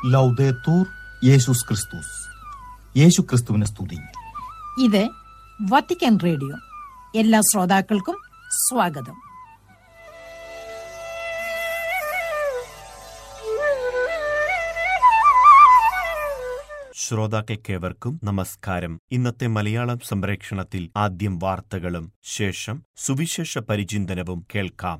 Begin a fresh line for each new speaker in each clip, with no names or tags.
ലൗദേത്തൂർ യേശുസ് ക്രിസ്തുസ് യേശു ക്രിസ്തുവിനെ സ്തുതി
ഇത് വത്തിക്കാൻ റേഡിയോ എല്ലാ ശ്രോതാക്കൾക്കും സ്വാഗതം
ശ്രോതാക്കൾക്കേവർക്കും നമസ്കാരം ഇന്നത്തെ മലയാളം സംപ്രേക്ഷണത്തിൽ ആദ്യം വാർത്തകളും ശേഷം സുവിശേഷ പരിചിന്തനവും കേൾക്കാം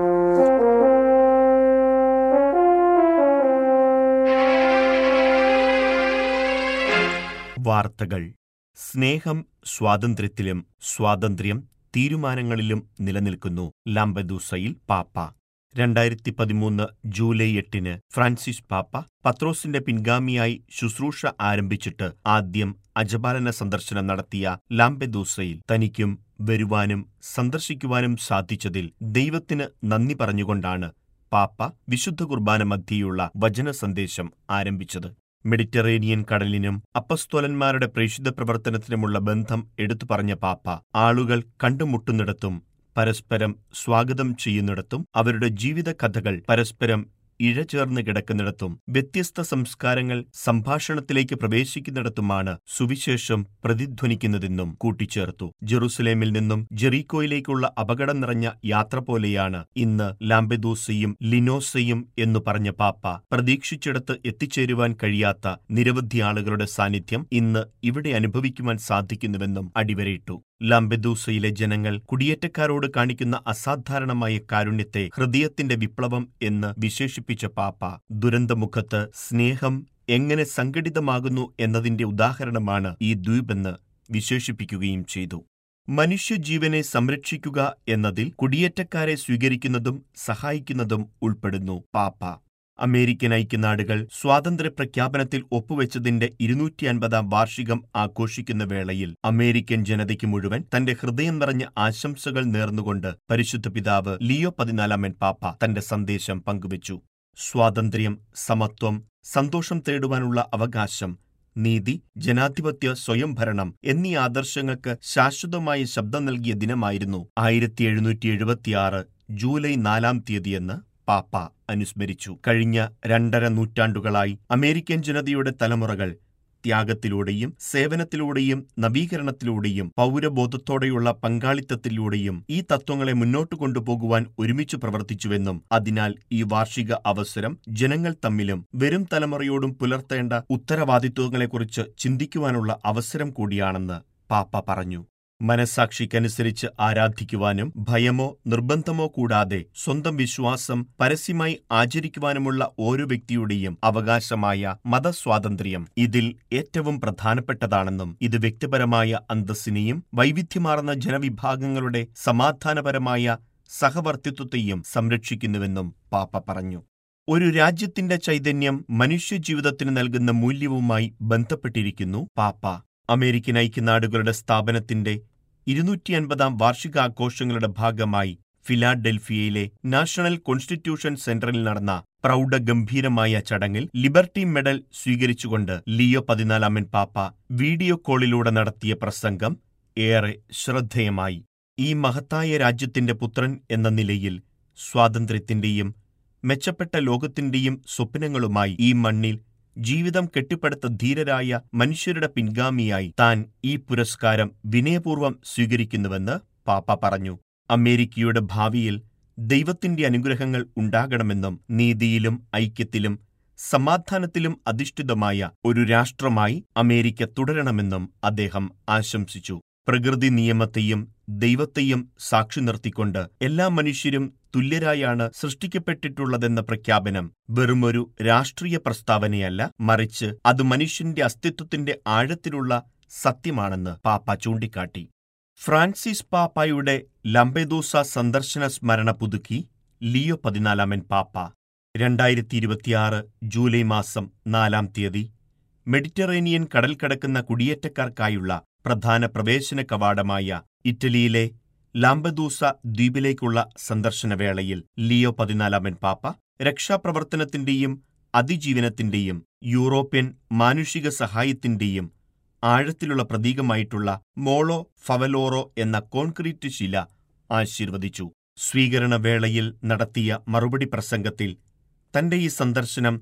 വാർത്തകൾ സ്നേഹം സ്വാതന്ത്ര്യത്തിലും സ്വാതന്ത്ര്യം തീരുമാനങ്ങളിലും നിലനിൽക്കുന്നു ലാംബദൂസയിൽ പാപ്പ രണ്ടായിരത്തി പതിമൂന്ന് ജൂലൈ എട്ടിന് ഫ്രാൻസിസ് പാപ്പ പത്രോസിന്റെ പിൻഗാമിയായി ശുശ്രൂഷ ആരംഭിച്ചിട്ട് ആദ്യം അജപാലന സന്ദർശനം നടത്തിയ ലാംബെദൂസയിൽ തനിക്കും വരുവാനും സന്ദർശിക്കുവാനും സാധിച്ചതിൽ ദൈവത്തിന് നന്ദി പറഞ്ഞുകൊണ്ടാണ് പാപ്പ വിശുദ്ധ കുർബാന മധ്യയുള്ള വചന സന്ദേശം ആരംഭിച്ചത് മെഡിറ്ററേനിയൻ കടലിനും അപ്പസ്തോലന്മാരുടെ പ്രേഷിത പ്രവർത്തനത്തിനുമുള്ള ബന്ധം എടുത്തു പറഞ്ഞ പാപ്പ ആളുകൾ കണ്ടുമുട്ടുന്നിടത്തും പരസ്പരം സ്വാഗതം ചെയ്യുന്നിടത്തും അവരുടെ ജീവിത കഥകൾ പരസ്പരം ഇഴചേർന്ന് കിടക്കുന്നിടത്തും വ്യത്യസ്ത സംസ്കാരങ്ങൾ സംഭാഷണത്തിലേക്ക് പ്രവേശിക്കുന്നിടത്തുമാണ് സുവിശേഷം പ്രതിധ്വനിക്കുന്നതെന്നും കൂട്ടിച്ചേർത്തു ജെറുസലേമിൽ നിന്നും ജെറീക്കോയിലേക്കുള്ള അപകടം നിറഞ്ഞ യാത്ര പോലെയാണ് ഇന്ന് ലാംബെദൂസയും ലിനോസയും എന്നു പറഞ്ഞ പാപ്പ പ്രതീക്ഷിച്ചിടത്ത് എത്തിച്ചേരുവാൻ കഴിയാത്ത നിരവധി ആളുകളുടെ സാന്നിധ്യം ഇന്ന് ഇവിടെ അനുഭവിക്കുവാൻ സാധിക്കുന്നുവെന്നും അടിവരയിട്ടു ലാംബെദൂസയിലെ ജനങ്ങൾ കുടിയേറ്റക്കാരോട് കാണിക്കുന്ന അസാധാരണമായ കാരുണ്യത്തെ ഹൃദയത്തിന്റെ വിപ്ലവം എന്ന് വിശേഷിപ്പിച്ച പാപ്പ ദുരന്തമുഖത്ത് സ്നേഹം എങ്ങനെ സംഘടിതമാകുന്നു എന്നതിന്റെ ഉദാഹരണമാണ് ഈ ദ്വീപെന്ന് വിശേഷിപ്പിക്കുകയും ചെയ്തു മനുഷ്യജീവനെ സംരക്ഷിക്കുക എന്നതിൽ കുടിയേറ്റക്കാരെ സ്വീകരിക്കുന്നതും സഹായിക്കുന്നതും ഉൾപ്പെടുന്നു പാപ്പ അമേരിക്കൻ ഐക്യനാടുകൾ സ്വാതന്ത്ര്യ പ്രഖ്യാപനത്തിൽ ഒപ്പുവെച്ചതിന്റെ ഇരുന്നൂറ്റി അൻപതാം വാർഷികം ആഘോഷിക്കുന്ന വേളയിൽ അമേരിക്കൻ ജനതയ്ക്ക് മുഴുവൻ തന്റെ ഹൃദയം നിറഞ്ഞ ആശംസകൾ നേർന്നുകൊണ്ട് പരിശുദ്ധ പിതാവ് ലിയോ പതിനാലാമൻ പാപ്പ തന്റെ സന്ദേശം പങ്കുവച്ചു സ്വാതന്ത്ര്യം സമത്വം സന്തോഷം തേടുവാനുള്ള അവകാശം നീതി ജനാധിപത്യ സ്വയംഭരണം എന്നീ ആദർശങ്ങൾക്ക് ശാശ്വതമായ ശബ്ദം നൽകിയ ദിനമായിരുന്നു ആയിരത്തി എഴുന്നൂറ്റി എഴുപത്തിയാറ് ജൂലൈ നാലാം തീയതിയെന്ന് പാപ്പ അനുസ്മരിച്ചു കഴിഞ്ഞ രണ്ടര നൂറ്റാണ്ടുകളായി അമേരിക്കൻ ജനതയുടെ തലമുറകൾ ത്യാഗത്തിലൂടെയും സേവനത്തിലൂടെയും നവീകരണത്തിലൂടെയും പൗരബോധത്തോടെയുള്ള പങ്കാളിത്തത്തിലൂടെയും ഈ തത്വങ്ങളെ മുന്നോട്ട് കൊണ്ടുപോകുവാൻ ഒരുമിച്ച് പ്രവർത്തിച്ചുവെന്നും അതിനാൽ ഈ വാർഷിക അവസരം ജനങ്ങൾ തമ്മിലും വരും തലമുറയോടും പുലർത്തേണ്ട ഉത്തരവാദിത്വങ്ങളെക്കുറിച്ച് ചിന്തിക്കുവാനുള്ള അവസരം കൂടിയാണെന്ന് പാപ്പ പറഞ്ഞു മനസാക്ഷിക്കനുസരിച്ച് ആരാധിക്കുവാനും ഭയമോ നിർബന്ധമോ കൂടാതെ സ്വന്തം വിശ്വാസം പരസ്യമായി ആചരിക്കുവാനുമുള്ള ഓരോ വ്യക്തിയുടെയും അവകാശമായ മതസ്വാതന്ത്ര്യം ഇതിൽ ഏറ്റവും പ്രധാനപ്പെട്ടതാണെന്നും ഇത് വ്യക്തിപരമായ അന്തസ്സിനെയും വൈവിധ്യമാർന്ന ജനവിഭാഗങ്ങളുടെ സമാധാനപരമായ സഹവർത്തിത്വത്തെയും സംരക്ഷിക്കുന്നുവെന്നും പാപ്പ പറഞ്ഞു ഒരു രാജ്യത്തിന്റെ ചൈതന്യം മനുഷ്യജീവിതത്തിന് നൽകുന്ന മൂല്യവുമായി ബന്ധപ്പെട്ടിരിക്കുന്നു പാപ്പ അമേരിക്കൻ ഐക്യനാടുകളുടെ സ്ഥാപനത്തിന്റെ ഇരുന്നൂറ്റി അൻപതാം വാർഷികാഘോഷങ്ങളുടെ ഭാഗമായി ഫിലാഡൽഫിയയിലെ നാഷണൽ കോൺസ്റ്റിറ്റ്യൂഷൻ സെന്ററിൽ നടന്ന പ്രൗഢഗംഭീരമായ ചടങ്ങിൽ ലിബർട്ടി മെഡൽ സ്വീകരിച്ചുകൊണ്ട് ലിയോ പതിനാലാമൻ പാപ്പ വീഡിയോ കോളിലൂടെ നടത്തിയ പ്രസംഗം ഏറെ ശ്രദ്ധേയമായി ഈ മഹത്തായ രാജ്യത്തിന്റെ പുത്രൻ എന്ന നിലയിൽ സ്വാതന്ത്ര്യത്തിന്റെയും മെച്ചപ്പെട്ട ലോകത്തിന്റെയും സ്വപ്നങ്ങളുമായി ഈ മണ്ണിൽ ജീവിതം കെട്ടിപ്പടുത്ത ധീരരായ മനുഷ്യരുടെ പിൻഗാമിയായി താൻ ഈ പുരസ്കാരം വിനയപൂർവ്വം സ്വീകരിക്കുന്നുവെന്ന് പാപ്പ പറഞ്ഞു അമേരിക്കയുടെ ഭാവിയിൽ ദൈവത്തിന്റെ അനുഗ്രഹങ്ങൾ ഉണ്ടാകണമെന്നും നീതിയിലും ഐക്യത്തിലും സമാധാനത്തിലും അധിഷ്ഠിതമായ ഒരു രാഷ്ട്രമായി അമേരിക്ക തുടരണമെന്നും അദ്ദേഹം ആശംസിച്ചു പ്രകൃതി നിയമത്തെയും ദൈവത്തെയും സാക്ഷി നിർത്തിക്കൊണ്ട് എല്ലാ മനുഷ്യരും തുല്യരായാണ് സൃഷ്ടിക്കപ്പെട്ടിട്ടുള്ളതെന്ന പ്രഖ്യാപനം വെറുമൊരു രാഷ്ട്രീയ പ്രസ്താവനയല്ല മറിച്ച് അത് മനുഷ്യന്റെ അസ്തിത്വത്തിന്റെ ആഴത്തിലുള്ള സത്യമാണെന്ന് പാപ്പ ചൂണ്ടിക്കാട്ടി ഫ്രാൻസിസ് പാപ്പായുടെ ലംബെദൂസ സന്ദർശന സ്മരണ പുതുക്കി ലിയോ പതിനാലാമൻ പാപ്പ രണ്ടായിരത്തി ഇരുപത്തിയാറ് ജൂലൈ മാസം നാലാം തീയതി മെഡിറ്ററേനിയൻ കടൽ കടക്കുന്ന കുടിയേറ്റക്കാർക്കായുള്ള പ്രധാന പ്രവേശന കവാടമായ ഇറ്റലിയിലെ ലാംബദൂസ ദ്വീപിലേക്കുള്ള സന്ദർശനവേളയിൽ ലിയോ പതിനാലാമൻ പാപ്പ രക്ഷാപ്രവർത്തനത്തിന്റെയും അതിജീവനത്തിന്റെയും യൂറോപ്യൻ മാനുഷിക സഹായത്തിന്റെയും ആഴത്തിലുള്ള പ്രതീകമായിട്ടുള്ള മോളോ ഫവലോറോ എന്ന കോൺക്രീറ്റ് ശില ആശീർവദിച്ചു സ്വീകരണവേളയിൽ നടത്തിയ മറുപടി പ്രസംഗത്തിൽ തന്റെ ഈ സന്ദർശനം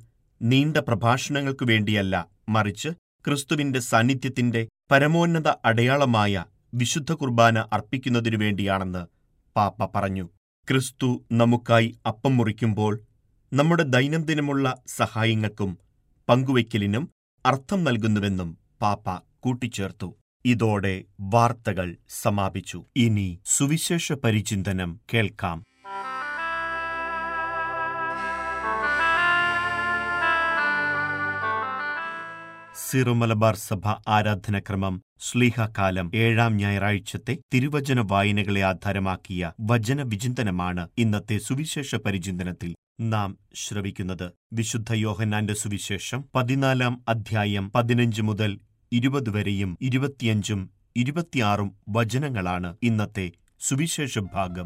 നീണ്ട പ്രഭാഷണങ്ങൾക്കു വേണ്ടിയല്ല മറിച്ച് ക്രിസ്തുവിന്റെ സാന്നിധ്യത്തിന്റെ പരമോന്നത അടയാളമായ വിശുദ്ധ കുർബാന അർപ്പിക്കുന്നതിനു വേണ്ടിയാണെന്ന് പാപ്പ പറഞ്ഞു ക്രിസ്തു നമുക്കായി അപ്പം മുറിക്കുമ്പോൾ നമ്മുടെ ദൈനംദിനമുള്ള സഹായങ്ങൾക്കും പങ്കുവയ്ക്കലിനും അർത്ഥം നൽകുന്നുവെന്നും പാപ്പ കൂട്ടിച്ചേർത്തു ഇതോടെ വാർത്തകൾ സമാപിച്ചു ഇനി സുവിശേഷ പരിചിന്തനം കേൾക്കാം സിറുമലബാർ സഭ ആരാധനക്രമം ശ്ലീഹകാലം ഏഴാം ഞായറാഴ്ചത്തെ തിരുവചന വായനകളെ ആധാരമാക്കിയ വചന വിചിന്തനമാണ് ഇന്നത്തെ സുവിശേഷ പരിചിന്തനത്തിൽ നാം ശ്രവിക്കുന്നത് വിശുദ്ധ യോഹന്നാന്റെ സുവിശേഷം പതിനാലാം അധ്യായം പതിനഞ്ച് മുതൽ ഇരുപത് വരെയും ഇരുപത്തിയഞ്ചും ഇരുപത്തിയാറും വചനങ്ങളാണ് ഇന്നത്തെ സുവിശേഷ ഭാഗം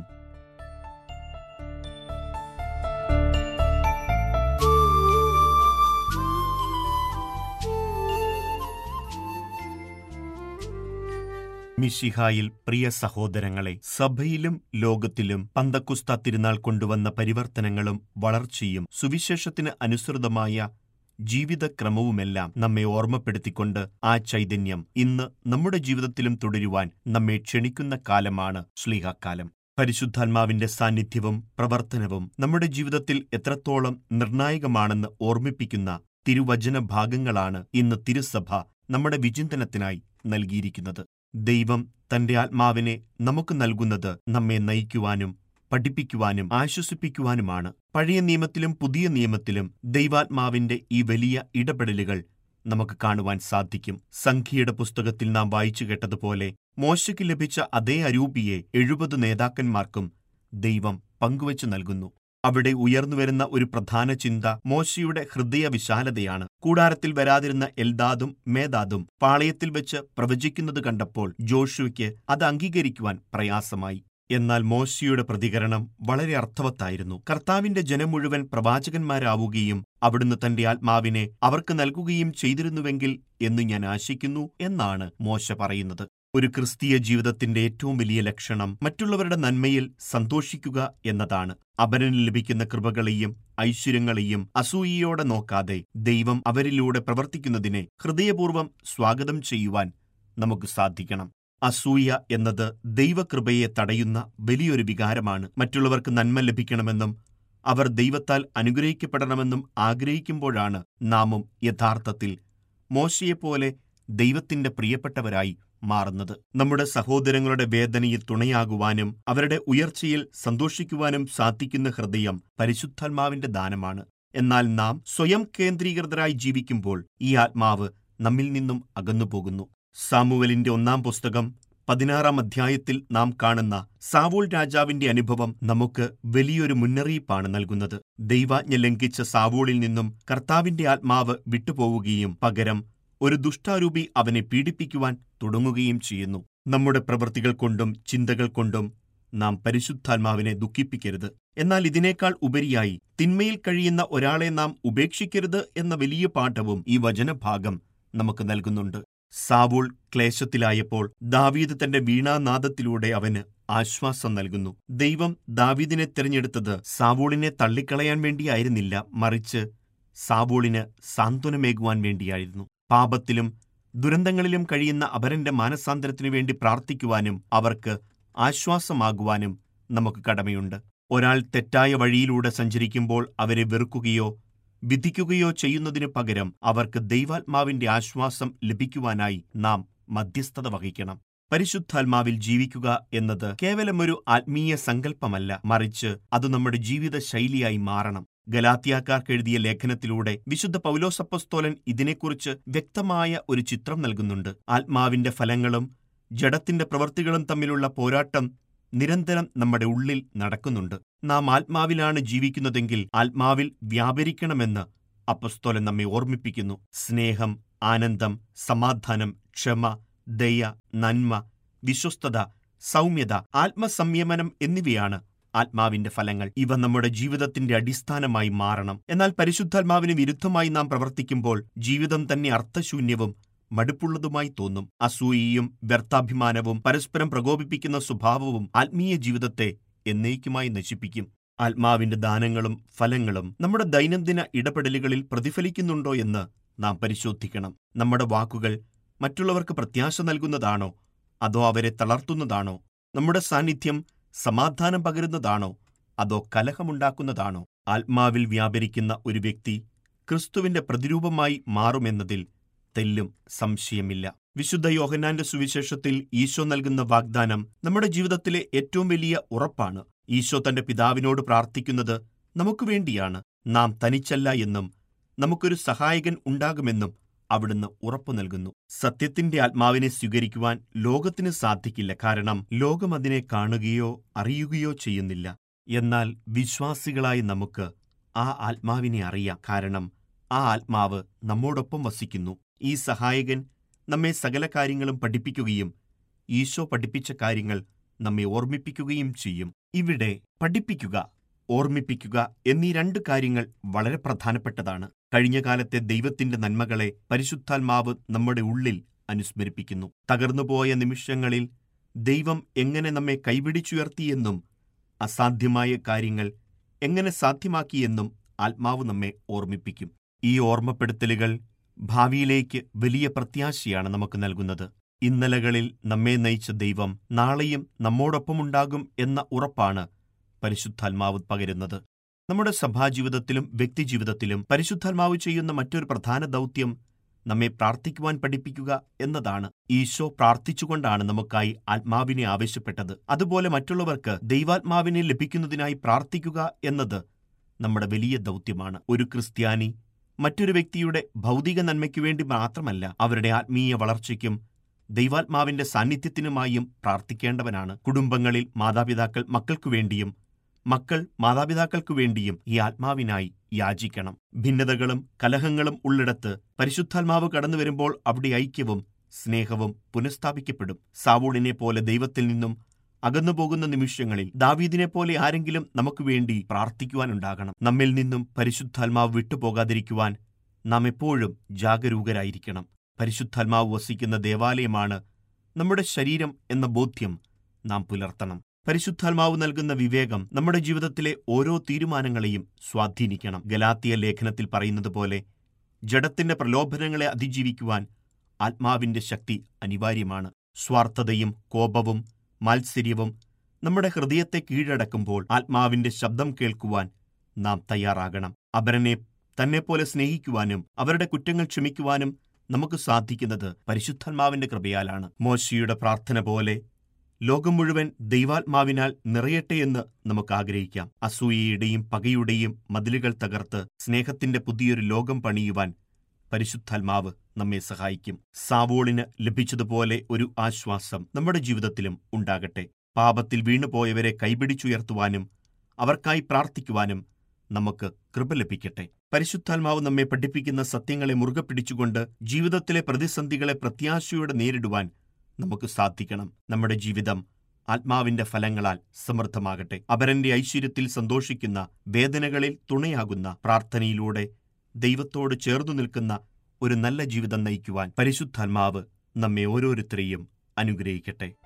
മിശിഹായിൽ പ്രിയ സഹോദരങ്ങളെ സഭയിലും ലോകത്തിലും പന്തക്കുസ്ത തിരുനാൾ കൊണ്ടുവന്ന പരിവർത്തനങ്ങളും വളർച്ചയും സുവിശേഷത്തിന് അനുസൃതമായ ജീവിതക്രമവുമെല്ലാം നമ്മെ ഓർമ്മപ്പെടുത്തിക്കൊണ്ട് ആ ചൈതന്യം ഇന്ന് നമ്മുടെ ജീവിതത്തിലും തുടരുവാൻ നമ്മെ ക്ഷണിക്കുന്ന കാലമാണ് ശ്ലീഹാക്കാലം പരിശുദ്ധാത്മാവിന്റെ സാന്നിധ്യവും പ്രവർത്തനവും നമ്മുടെ ജീവിതത്തിൽ എത്രത്തോളം നിർണായകമാണെന്ന് ഓർമ്മിപ്പിക്കുന്ന തിരുവചന ഭാഗങ്ങളാണ് ഇന്ന് തിരുസഭ നമ്മുടെ വിചിന്തനത്തിനായി നൽകിയിരിക്കുന്നത് ദൈവം തന്റെ ആത്മാവിനെ നമുക്ക് നൽകുന്നത് നമ്മെ നയിക്കുവാനും പഠിപ്പിക്കുവാനും ആശ്വസിപ്പിക്കുവാനുമാണ് പഴയ നിയമത്തിലും പുതിയ നിയമത്തിലും ദൈവാത്മാവിന്റെ ഈ വലിയ ഇടപെടലുകൾ നമുക്ക് കാണുവാൻ സാധിക്കും സംഖ്യയുടെ പുസ്തകത്തിൽ നാം വായിച്ചു കേട്ടതുപോലെ മോശയ്ക്ക് ലഭിച്ച അതേ അരൂപിയെ എഴുപത് നേതാക്കന്മാർക്കും ദൈവം പങ്കുവച്ചു നൽകുന്നു അവിടെ ഉയർന്നുവരുന്ന ഒരു പ്രധാന ചിന്ത മോശയുടെ ഹൃദയ വിശാലതയാണ് കൂടാരത്തിൽ വരാതിരുന്ന എൽദാദും മേദാദും പാളയത്തിൽ വെച്ച് പ്രവചിക്കുന്നത് കണ്ടപ്പോൾ ജോഷുവയ്ക്ക് അത് അംഗീകരിക്കുവാൻ പ്രയാസമായി എന്നാൽ മോശയുടെ പ്രതികരണം വളരെ അർത്ഥവത്തായിരുന്നു കർത്താവിന്റെ ജനം മുഴുവൻ പ്രവാചകന്മാരാവുകയും അവിടുന്ന് തന്റെ ആത്മാവിനെ അവർക്ക് നൽകുകയും ചെയ്തിരുന്നുവെങ്കിൽ എന്ന് ഞാൻ ആശിക്കുന്നു എന്നാണ് മോശ പറയുന്നത് ഒരു ക്രിസ്തീയ ജീവിതത്തിന്റെ ഏറ്റവും വലിയ ലക്ഷണം മറ്റുള്ളവരുടെ നന്മയിൽ സന്തോഷിക്കുക എന്നതാണ് അപരന് ലഭിക്കുന്ന കൃപകളെയും ഐശ്വര്യങ്ങളെയും അസൂയയോടെ നോക്കാതെ ദൈവം അവരിലൂടെ പ്രവർത്തിക്കുന്നതിനെ ഹൃദയപൂർവ്വം സ്വാഗതം ചെയ്യുവാൻ നമുക്ക് സാധിക്കണം അസൂയ എന്നത് ദൈവകൃപയെ തടയുന്ന വലിയൊരു വികാരമാണ് മറ്റുള്ളവർക്ക് നന്മ ലഭിക്കണമെന്നും അവർ ദൈവത്താൽ അനുഗ്രഹിക്കപ്പെടണമെന്നും ആഗ്രഹിക്കുമ്പോഴാണ് നാമും യഥാർത്ഥത്തിൽ മോശയെപ്പോലെ ദൈവത്തിന്റെ പ്രിയപ്പെട്ടവരായി മാറുന്നത് നമ്മുടെ സഹോദരങ്ങളുടെ വേദനയിൽ തുണയാകുവാനും അവരുടെ ഉയർച്ചയിൽ സന്തോഷിക്കുവാനും സാധിക്കുന്ന ഹൃദയം പരിശുദ്ധാത്മാവിന്റെ ദാനമാണ് എന്നാൽ നാം സ്വയം കേന്ദ്രീകൃതരായി ജീവിക്കുമ്പോൾ ഈ ആത്മാവ് നമ്മിൽ നിന്നും അകന്നുപോകുന്നു സാമുവലിന്റെ ഒന്നാം പുസ്തകം പതിനാറാം അധ്യായത്തിൽ നാം കാണുന്ന സാവൂൾ രാജാവിന്റെ അനുഭവം നമുക്ക് വലിയൊരു മുന്നറിയിപ്പാണ് നൽകുന്നത് ദൈവാജ്ഞ ലംഘിച്ച സാവൂളിൽ നിന്നും കർത്താവിന്റെ ആത്മാവ് വിട്ടുപോവുകയും പകരം ഒരു ദുഷ്ടാരൂപി അവനെ പീഡിപ്പിക്കുവാൻ തുടങ്ങുകയും ചെയ്യുന്നു നമ്മുടെ പ്രവൃത്തികൾ കൊണ്ടും ചിന്തകൾ കൊണ്ടും നാം പരിശുദ്ധാത്മാവിനെ ദുഃഖിപ്പിക്കരുത് എന്നാൽ ഇതിനേക്കാൾ ഉപരിയായി തിന്മയിൽ കഴിയുന്ന ഒരാളെ നാം ഉപേക്ഷിക്കരുത് എന്ന വലിയ പാഠവും ഈ വചനഭാഗം നമുക്ക് നൽകുന്നുണ്ട് സാവൂൾ ക്ലേശത്തിലായപ്പോൾ ദാവീദ് തന്റെ വീണാനാദത്തിലൂടെ അവന് ആശ്വാസം നൽകുന്നു ദൈവം ദാവീദിനെ തിരഞ്ഞെടുത്തത് സാവൂളിനെ തള്ളിക്കളയാൻ വേണ്ടിയായിരുന്നില്ല മറിച്ച് സാവൂളിന് സാന്ത്വനമേകുവാൻ വേണ്ടിയായിരുന്നു പാപത്തിലും ദുരന്തങ്ങളിലും കഴിയുന്ന അപരന്റെ മാനസാന്തരത്തിനു വേണ്ടി പ്രാർത്ഥിക്കുവാനും അവർക്ക് ആശ്വാസമാകുവാനും നമുക്ക് കടമയുണ്ട് ഒരാൾ തെറ്റായ വഴിയിലൂടെ സഞ്ചരിക്കുമ്പോൾ അവരെ വെറുക്കുകയോ വിധിക്കുകയോ ചെയ്യുന്നതിനു പകരം അവർക്ക് ദൈവാത്മാവിന്റെ ആശ്വാസം ലഭിക്കുവാനായി നാം മധ്യസ്ഥത വഹിക്കണം പരിശുദ്ധാത്മാവിൽ ജീവിക്കുക എന്നത് കേവലമൊരു ആത്മീയ സങ്കല്പമല്ല മറിച്ച് അത് നമ്മുടെ ജീവിത ശൈലിയായി മാറണം ഗലാത്തിയാക്കാർക്ക് എഴുതിയ ലേഖനത്തിലൂടെ വിശുദ്ധ പൗലോസപ്പസ്തോലൻ ഇതിനെക്കുറിച്ച് വ്യക്തമായ ഒരു ചിത്രം നൽകുന്നുണ്ട് ആത്മാവിന്റെ ഫലങ്ങളും ജഡത്തിന്റെ പ്രവൃത്തികളും തമ്മിലുള്ള പോരാട്ടം നിരന്തരം നമ്മുടെ ഉള്ളിൽ നടക്കുന്നുണ്ട് നാം ആത്മാവിലാണ് ജീവിക്കുന്നതെങ്കിൽ ആത്മാവിൽ വ്യാപരിക്കണമെന്ന് അപ്പസ്തോലൻ നമ്മെ ഓർമ്മിപ്പിക്കുന്നു സ്നേഹം ആനന്ദം സമാധാനം ക്ഷമ ദയ നന്മ വിശ്വസ്തത സൗമ്യത ആത്മസംയമനം എന്നിവയാണ് ആത്മാവിന്റെ ഫലങ്ങൾ ഇവ നമ്മുടെ ജീവിതത്തിന്റെ അടിസ്ഥാനമായി മാറണം എന്നാൽ പരിശുദ്ധാത്മാവിന് വിരുദ്ധമായി നാം പ്രവർത്തിക്കുമ്പോൾ ജീവിതം തന്നെ അർത്ഥശൂന്യവും മടുപ്പുള്ളതുമായി തോന്നും അസൂയയും വ്യർത്ഥാഭിമാനവും പരസ്പരം പ്രകോപിപ്പിക്കുന്ന സ്വഭാവവും ആത്മീയ ജീവിതത്തെ എന്നേക്കുമായി നശിപ്പിക്കും ആത്മാവിന്റെ ദാനങ്ങളും ഫലങ്ങളും നമ്മുടെ ദൈനംദിന ഇടപെടലുകളിൽ പ്രതിഫലിക്കുന്നുണ്ടോ എന്ന് നാം പരിശോധിക്കണം നമ്മുടെ വാക്കുകൾ മറ്റുള്ളവർക്ക് പ്രത്യാശ നൽകുന്നതാണോ അതോ അവരെ തളർത്തുന്നതാണോ നമ്മുടെ സാന്നിധ്യം സമാധാനം പകരുന്നതാണോ അതോ കലഹമുണ്ടാക്കുന്നതാണോ ആത്മാവിൽ വ്യാപരിക്കുന്ന ഒരു വ്യക്തി ക്രിസ്തുവിന്റെ പ്രതിരൂപമായി മാറുമെന്നതിൽ തെല്ലും സംശയമില്ല വിശുദ്ധ യോഹന്നാന്റെ സുവിശേഷത്തിൽ ഈശോ നൽകുന്ന വാഗ്ദാനം നമ്മുടെ ജീവിതത്തിലെ ഏറ്റവും വലിയ ഉറപ്പാണ് ഈശോ തന്റെ പിതാവിനോട് പ്രാർത്ഥിക്കുന്നത് നമുക്ക് വേണ്ടിയാണ് നാം തനിച്ചല്ല എന്നും നമുക്കൊരു സഹായകൻ ഉണ്ടാകുമെന്നും അവിടുന്ന് ഉറപ്പു നൽകുന്നു സത്യത്തിന്റെ ആത്മാവിനെ സ്വീകരിക്കുവാൻ ലോകത്തിന് സാധിക്കില്ല കാരണം ലോകം അതിനെ കാണുകയോ അറിയുകയോ ചെയ്യുന്നില്ല എന്നാൽ വിശ്വാസികളായി നമുക്ക് ആ ആത്മാവിനെ അറിയാം കാരണം ആ ആത്മാവ് നമ്മോടൊപ്പം വസിക്കുന്നു ഈ സഹായകൻ നമ്മെ സകല കാര്യങ്ങളും പഠിപ്പിക്കുകയും ഈശോ പഠിപ്പിച്ച കാര്യങ്ങൾ നമ്മെ ഓർമ്മിപ്പിക്കുകയും ചെയ്യും ഇവിടെ പഠിപ്പിക്കുക ഓർമ്മിപ്പിക്കുക എന്നീ രണ്ട് കാര്യങ്ങൾ വളരെ പ്രധാനപ്പെട്ടതാണ് കഴിഞ്ഞ കാലത്തെ ദൈവത്തിന്റെ നന്മകളെ പരിശുദ്ധാത്മാവ് നമ്മുടെ ഉള്ളിൽ അനുസ്മരിപ്പിക്കുന്നു തകർന്നുപോയ നിമിഷങ്ങളിൽ ദൈവം എങ്ങനെ നമ്മെ കൈപിടിച്ചുയർത്തിയെന്നും അസാധ്യമായ കാര്യങ്ങൾ എങ്ങനെ സാധ്യമാക്കിയെന്നും ആത്മാവ് നമ്മെ ഓർമ്മിപ്പിക്കും ഈ ഓർമ്മപ്പെടുത്തലുകൾ ഭാവിയിലേക്ക് വലിയ പ്രത്യാശയാണ് നമുക്ക് നൽകുന്നത് ഇന്നലകളിൽ നമ്മെ നയിച്ച ദൈവം നാളെയും നമ്മോടൊപ്പമുണ്ടാകും എന്ന ഉറപ്പാണ് പരിശുദ്ധാത്മാവ് പകരുന്നത് നമ്മുടെ സഭാജീവിതത്തിലും വ്യക്തിജീവിതത്തിലും പരിശുദ്ധാത്മാവ് ചെയ്യുന്ന മറ്റൊരു പ്രധാന ദൗത്യം നമ്മെ പ്രാർത്ഥിക്കുവാൻ പഠിപ്പിക്കുക എന്നതാണ് ഈശോ പ്രാർത്ഥിച്ചുകൊണ്ടാണ് നമുക്കായി ആത്മാവിനെ ആവശ്യപ്പെട്ടത് അതുപോലെ മറ്റുള്ളവർക്ക് ദൈവാത്മാവിനെ ലഭിക്കുന്നതിനായി പ്രാർത്ഥിക്കുക എന്നത് നമ്മുടെ വലിയ ദൗത്യമാണ് ഒരു ക്രിസ്ത്യാനി മറ്റൊരു വ്യക്തിയുടെ ഭൗതിക നന്മയ്ക്കു വേണ്ടി മാത്രമല്ല അവരുടെ ആത്മീയ വളർച്ചയ്ക്കും ദൈവാത്മാവിന്റെ സാന്നിധ്യത്തിനുമായും പ്രാർത്ഥിക്കേണ്ടവനാണ് കുടുംബങ്ങളിൽ മാതാപിതാക്കൾ മക്കൾക്കു വേണ്ടിയും മക്കൾ മാതാപിതാക്കൾക്കു വേണ്ടിയും ഈ ആത്മാവിനായി യാചിക്കണം ഭിന്നതകളും കലഹങ്ങളും ഉള്ളിടത്ത് പരിശുദ്ധാത്മാവ് കടന്നു വരുമ്പോൾ അവിടെ ഐക്യവും സ്നേഹവും പുനഃസ്ഥാപിക്കപ്പെടും സാവൂളിനെ പോലെ ദൈവത്തിൽ നിന്നും അകന്നുപോകുന്ന നിമിഷങ്ങളിൽ ദാവീദിനെ പോലെ ആരെങ്കിലും നമുക്ക് വേണ്ടി പ്രാർത്ഥിക്കുവാനുണ്ടാകണം നമ്മിൽ നിന്നും പരിശുദ്ധാത്മാവ് വിട്ടുപോകാതിരിക്കുവാൻ നാം എപ്പോഴും ജാഗരൂകരായിരിക്കണം പരിശുദ്ധാത്മാവ് വസിക്കുന്ന ദേവാലയമാണ് നമ്മുടെ ശരീരം എന്ന ബോധ്യം നാം പുലർത്തണം പരിശുദ്ധാത്മാവ് നൽകുന്ന വിവേകം നമ്മുടെ ജീവിതത്തിലെ ഓരോ തീരുമാനങ്ങളെയും സ്വാധീനിക്കണം ഗലാത്തിയ ലേഖനത്തിൽ പറയുന്നത് പോലെ ജഡത്തിന്റെ പ്രലോഭനങ്ങളെ അതിജീവിക്കുവാൻ ആത്മാവിന്റെ ശക്തി അനിവാര്യമാണ് സ്വാർത്ഥതയും കോപവും മാത്സര്യവും നമ്മുടെ ഹൃദയത്തെ കീഴടക്കുമ്പോൾ ആത്മാവിന്റെ ശബ്ദം കേൾക്കുവാൻ നാം തയ്യാറാകണം അപരനെ തന്നെപ്പോലെ സ്നേഹിക്കുവാനും അവരുടെ കുറ്റങ്ങൾ ക്ഷമിക്കുവാനും നമുക്ക് സാധിക്കുന്നത് പരിശുദ്ധാത്മാവിന്റെ കൃപയാലാണ് മോശിയുടെ പ്രാർത്ഥന പോലെ ലോകം മുഴുവൻ ദൈവാത്മാവിനാൽ നിറയട്ടെയെന്ന് നമുക്ക് ആഗ്രഹിക്കാം അസൂയയുടെയും പകയുടെയും മതിലുകൾ തകർത്ത് സ്നേഹത്തിന്റെ പുതിയൊരു ലോകം പണിയുവാൻ പരിശുദ്ധാത്മാവ് നമ്മെ സഹായിക്കും സാവോളിന് ലഭിച്ചതുപോലെ ഒരു ആശ്വാസം നമ്മുടെ ജീവിതത്തിലും ഉണ്ടാകട്ടെ പാപത്തിൽ വീണുപോയവരെ കൈപിടിച്ചുയർത്തുവാനും അവർക്കായി പ്രാർത്ഥിക്കുവാനും നമുക്ക് കൃപ ലഭിക്കട്ടെ പരിശുദ്ധാത്മാവ് നമ്മെ പഠിപ്പിക്കുന്ന സത്യങ്ങളെ മുറുകെ പിടിച്ചുകൊണ്ട് ജീവിതത്തിലെ പ്രതിസന്ധികളെ പ്രത്യാശയോടെ നേരിടുവാൻ നമുക്ക് സാധിക്കണം നമ്മുടെ ജീവിതം ആത്മാവിന്റെ ഫലങ്ങളാൽ സമൃദ്ധമാകട്ടെ അപരന്റെ ഐശ്വര്യത്തിൽ സന്തോഷിക്കുന്ന വേദനകളിൽ തുണയാകുന്ന പ്രാർത്ഥനയിലൂടെ ദൈവത്തോട് ചേർന്നു നിൽക്കുന്ന ഒരു നല്ല ജീവിതം നയിക്കുവാൻ പരിശുദ്ധാത്മാവ് നമ്മെ ഓരോരുത്തരെയും അനുഗ്രഹിക്കട്ടെ